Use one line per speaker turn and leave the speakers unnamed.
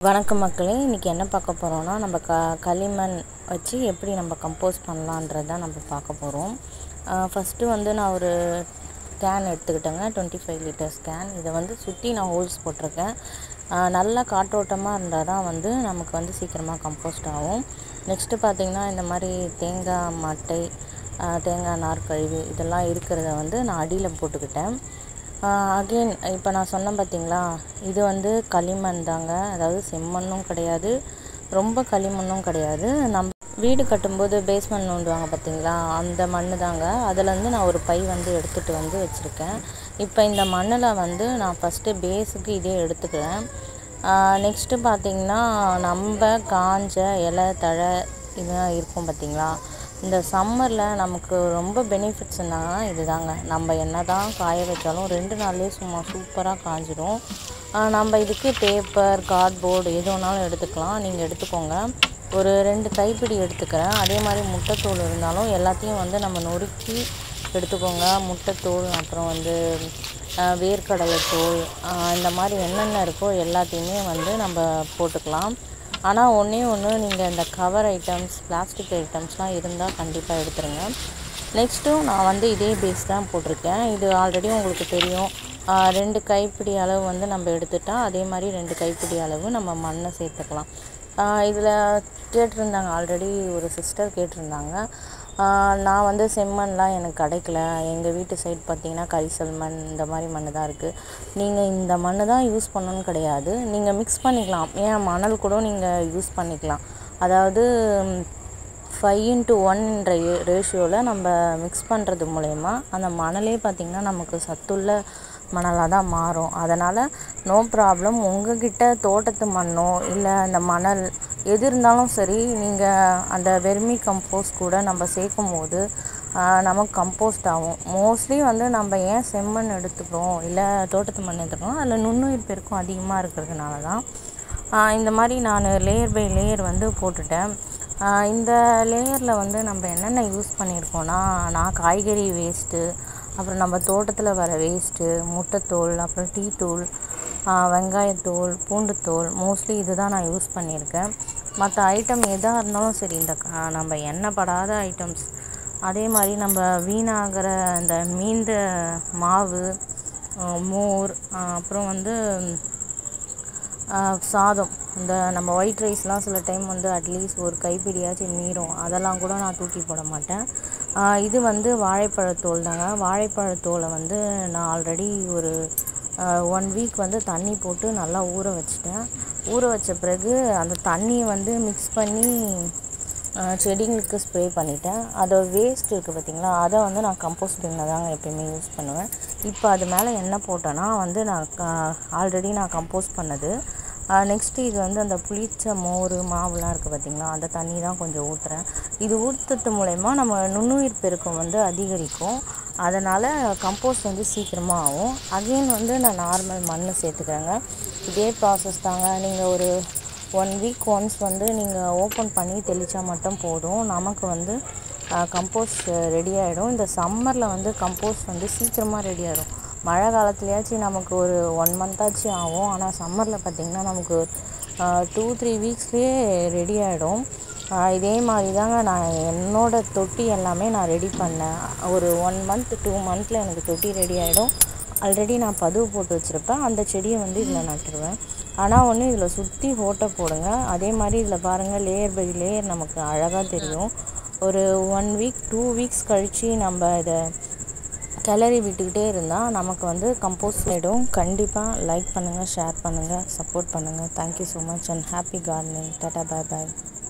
வணக்கம் மக்களே இன்றைக்கி என்ன பார்க்க போகிறோன்னா நம்ம க களிமண் வச்சு எப்படி நம்ம கம்போஸ் பண்ணலான்றது தான் நம்ம பார்க்க போகிறோம் ஃபஸ்ட்டு வந்து நான் ஒரு கேன் எடுத்துக்கிட்டேங்க டுவெண்ட்டி ஃபைவ் லிட்டர்ஸ் கேன் இதை வந்து சுற்றி நான் ஹோல்ஸ் போட்டிருக்கேன் ஆஹ் நல்லா காற்றோட்டமாக இருந்தால் தான் வந்து நமக்கு வந்து சீக்கிரமாக கம்போஸ்ட் ஆகும் நெக்ஸ்ட்டு பார்த்திங்கன்னா இந்த மாதிரி தேங்காய் மட்டை ஆஹ் தேங்காய் நார் கழிவு இதெல்லாம் இருக்கிறத வந்து நான் அடியில் போட்டுக்கிட்டேன் அகெயின் இப்போ நான் சொன்னேன் பார்த்தீங்களா இது வந்து களிமண் தாங்க அதாவது செம்மண்ணும் கிடையாது ரொம்ப களிமண்ணும் கிடையாது நம் வீடு கட்டும்போது பேஸ்மெண்ட் நோண்டுவாங்க பார்த்தீங்களா அந்த மண் தாங்க அதுலேருந்து நான் ஒரு பை வந்து எடுத்துகிட்டு வந்து வச்சுருக்கேன் இப்போ இந்த மண்ணில் வந்து நான் ஃபஸ்ட்டு பேஸுக்கு இதே எடுத்துக்கிறேன் நெக்ஸ்ட்டு பார்த்திங்கன்னா நம்ம காஞ்ச இலை தழை இதெல்லாம் இருக்கும் பார்த்தீங்களா இந்த சம்மரில் நமக்கு ரொம்ப பெனிஃபிட்ஸ்னா இதுதாங்க நம்ம என்ன தான் காய வச்சாலும் ரெண்டு நாள்லேயே சும்மா சூப்பராக காஞ்சிடும் நம்ம இதுக்கு பேப்பர் கார்ட்போர்டு எது வேணாலும் எடுத்துக்கலாம் நீங்கள் எடுத்துக்கோங்க ஒரு ரெண்டு கைப்பிடி எடுத்துக்கிறேன் அதே மாதிரி முட்டைத்தோல் இருந்தாலும் எல்லாத்தையும் வந்து நம்ம நொறுக்கி எடுத்துக்கோங்க முட்டைத்தோல் அப்புறம் வந்து அஹ், வேர்க்கடலை தோல் அஹ், இந்த மாதிரி என்னென்ன இருக்கோ எல்லாத்தையுமே வந்து நம்ம போட்டுக்கலாம் ஆனால் ஒன்றே ஒன்று நீங்கள் இந்த கவர் ஐட்டம்ஸ் பிளாஸ்டிக் ஐட்டம்ஸ்லாம் இருந்தால் கண்டிப்பாக எடுத்துருங்க நெக்ஸ்ட்டும் நான் வந்து இதே பேஸ் தான் போட்டிருக்கேன் இது ஆல்ரெடி உங்களுக்கு தெரியும் ஆஹ் ரெண்டு கைப்பிடி அளவு வந்து நம்ம எடுத்துட்டா அதே மாதிரி ரெண்டு கைப்பிடி அளவு நம்ம மண்ணை சேர்த்துக்கலாம் இதில் கேட்டிருந்தாங்க ஆல்ரெடி ஒரு சிஸ்டர் கேட்டிருந்தாங்க ஆஹ் நான் வந்து செம்மண்லாம் எனக்கு கிடைக்கல எங்கள் வீட்டு சைடு பார்த்தீங்கன்னா கரிசல் மண் இந்த மாதிரி மண் தான் இருக்குது நீங்கள் இந்த மண் தான் யூஸ் பண்ணணும்னு கிடையாது நீங்கள் மிக்ஸ் பண்ணிக்கலாம் ஏன் மணல் கூட நீங்கள் யூஸ் பண்ணிக்கலாம் அதாவது ஃபைவ் இன்ட்டு ஒன்ன்ற ரேஷியோவில் நம்ம மிக்ஸ் பண்ணுறது மூலயமா அந்த மணலே பார்த்திங்கன்னா நமக்கு சத்துள்ள மணலாக தான் மாறும் அதனால் நோ ப்ராப்ளம் உங்ககிட்ட தோட்டத்து மண்ணோ இல்லை அந்த மணல் எது இருந்தாலும் சரி நீங்கள் அந்த வெர்மி கம்போஸ்ட் கூட நம்ம சேர்க்கும் போது ஆஹ், நமக்கு கம்போஸ்ட் ஆகும் மோஸ்ட்லி வந்து நம்ம ஏன் செம்மண் எடுத்துக்கிறோம் இல்லை தோட்டத்து மண் எடுத்துக்கிறோம் அதில் நுண்ணுயிர் பெருக்கம் அதிகமாக இருக்கிறதுனால தான் ஆஹ் இந்த மாதிரி நான் லேயர் பை லேயர் வந்து போட்டுட்டேன் ஆஹ் இந்த லேயரில் வந்து நம்ம என்னென்ன யூஸ் பண்ணியிருக்கோன்னா நான் காய்கறி வேஸ்ட்டு அப்புறம் நம்ம தோட்டத்தில் வர வேஸ்ட்டு முட்டைத்தோல் அப்புறம் டீ தூள் ஆஹ் வெங்காயத்தோல் பூண்டுத்தோல் மோஸ்ட்லி இது தான் நான் யூஸ் பண்ணியிருக்கேன் மற்ற ஐட்டம் எதாக இருந்தாலும் சரி இந்த க- நம்ம எண்ணெய்ப்படாத ஐட்டம்ஸ் அதே மாதிரி நம்ம வீணாகிற இந்த மீந்த மாவு ஆஹ் மோர் ஆஹ் அப்புறம் வந்து ஆஹ் சாதம் இந்த நம்ம ஒயிட் ரைஸ்லாம் சில டைம் வந்து அட்லீஸ்ட் ஒரு கைப்பிடியாச்சும் மீறும் அதெல்லாம் கூட நான் தூக்கி போட மாட்டேன் ஆஹ் இது வந்து வாழைப்பழத்தோல் தாங்க வாழைப்பழத்தோலை வந்து நான் ஆல்ரெடி ஒரு ஒன் வீக் வந்து தண்ணி போட்டு நல்லா ஊற வச்சிட்டேன் ஊற வச்ச பிறகு அந்த தண்ணியை வந்து மிக்ஸ் பண்ணி ஆஹ் செடிங்களுக்கு ஸ்ப்ரே பண்ணிட்டேன் அதோட வேஸ்ட் இருக்குது பார்த்தீங்களா அதை வந்து நான் கம்போஸ்ட் பின்னில் தாங்க எப்பயுமே யூஸ் பண்ணுவேன் இப்போ அது மேலே என்ன போட்டேன்னா வந்து நான் ஆல்ரெடி நான் கம்போஸ்ட் பண்ணது நெக்ஸ்ட்டு இது வந்து அந்த புளிச்ச மோர் மாவுலாம் இருக்குது பார்த்தீங்களா அந்த தண்ணி தான் கொஞ்சம் ஊற்றுறேன் இது ஊற்றுறது மூலயமா நம்ம நுண்ணுயிர் பெருக்கம் வந்து அதிகரிக்கும் அதனால் கம்போஸ்ட் வந்து சீக்கிரமாக ஆகும் அகைன் வந்து நான் நார்மல் மண் சேர்த்துக்கிறேங்க இதே ப்ராசஸ் தாங்க நீங்கள் ஒரு ஒன் வீக் ஒன்ஸ் வந்து நீங்கள் ஓப்பன் பண்ணி தெளித்தா மட்டும் போதும் நமக்கு வந்து கம்போஸ்ட் ரெடி ஆகிடும் இந்த சம்மரில் வந்து கம்போஸ்ட் வந்து சீக்கிரமாக ரெடி ஆகிடும் மழை காலத்துலையாச்சும் நமக்கு ஒரு ஒன் மந்த்தாச்சு ஆகும் ஆனால் சம்மரில் பார்த்திங்கன்னா நமக்கு டூ த்ரீ வீக்ஸ்லேயே ரெடி ஆகிடும் இதே மாதிரி தாங்க நான் என்னோட தொட்டி எல்லாமே நான் ரெடி பண்ணேன் ஒரு ஒன் மந்த் டூ மந்த்தில் எனக்கு தொட்டி ரெடி ஆகிடும் ஆல்ரெடி நான் பதிவு போட்டு வச்சுருப்பேன் அந்த செடியை வந்து இதில் நட்டுருவேன் ஆனால் ஒன்று இதில் சுற்றி ஓட்டை போடுங்க அதே மாதிரி இதில் பாருங்கள் லேயர் பை லேயர் நமக்கு அழகாக தெரியும் ஒரு ஒன் வீக் டூ வீக்ஸ் கழித்து நம்ம இதை கிளறி விட்டுக்கிட்டே இருந்தால் நமக்கு வந்து கம்போஸ்ட் ஆகிடும் கண்டிப்பாக லைக் பண்ணுங்கள் ஷேர் பண்ணுங்கள் சப்போர்ட் பண்ணுங்கள் thank you so much and happy gardening tata bye bye